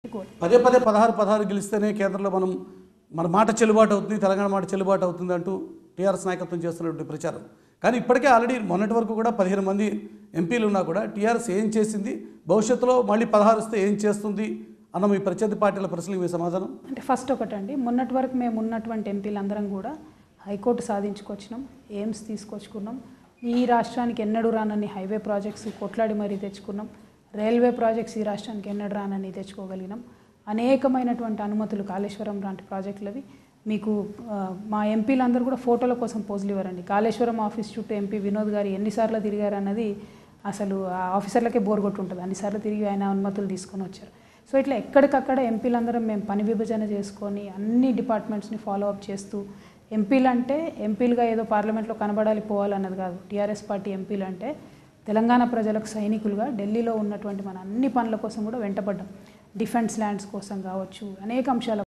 goal పదే పదే పదహారు పదహారు గెలిస్తేనే కేంద్రంలో మనం మన మాట చెల్లుబాటు అవుతుంది తెలంగాణ మాట చెల్లుబాటు అవుతుంది అంటూ టీఆర్ఎస్ నాయకత్వం చేస్తున్నటువంటి ప్రచారం కానీ ఇప్పటికే ఆల్రెడీ మొన్నటి వరకు కూడా పదిహేను మంది ఎంపీలు ఉన్నా కూడా టీఆర్ఎస్ ఏం చేసింది భవిష్యత్తులో మళ్ళీ పదహారు వస్తే ఏం చేస్తుంది అన్న మీ ప్రత్యర్థి పార్టీల ప్రశ్నలకు మీ సమాధానం అంటే ఫస్ట్ ఒకటండి మొన్నటి వరకు మేము ఉన్నటువంటి ఎంపీలందరం కూడా హైకోర్టు సాధించుకొచ్చినాం ఎయిమ్స్ తీసుకొచ్చుకున్నాం ఈ రాష్ట్రానికి ఎన్నడూ రానన్ని హైవే ప్రాజెక్ట్స్ కొట్లాడి మరీ తెచ్చుకున్నాం రైల్వే ప్రాజెక్ట్స్ ఈ రాష్ట్రానికి ఎన్నడూ రానని తెచ్చుకోగలిగినాం అనేకమైనటువంటి అనుమతులు కాళేశ్వరం లాంటి ప్రాజెక్టులవి మీకు ఆ, మా ఎంపీలందరూ కూడా ఫోటోల కోసం పోజులు ఇవ్వరండి కాళేశ్వరం ఆఫీస్ చుట్టూ ఎంపీ వినోద్ గారు ఎన్నిసార్లు తిరిగారు అన్నది అసలు ఆ ఆఫీసర్లకే బోర్ కొట్టుంటుంది అన్నిసార్లు తిరిగి ఆయన అనుమతులు తీసుకొని వచ్చారు సో ఇట్లా ఎక్కడికక్కడ ఎంపీలందరం మేము పని విభజన చేసుకొని అన్ని డిపార్ట్మెంట్స్ని ఫాలో అప్ చేస్తూ ఎంపీలు అంటే ఎంపీలుగా ఏదో పార్లమెంట్లో కనబడాలి పోవాలన్నది కాదు టీఆర్ఎస్ పార్టీ ఎంపీలు అంటే తెలంగాణ ప్రజలకు సైనికులుగా ఢిల్లీలో ఉన్నటువంటి మన అన్ని పనుల కోసం కూడా వెంటపడ్డాం డిఫెన్స్ ల్యాండ్స్ కోసం కావచ్చు అనేక అంశాల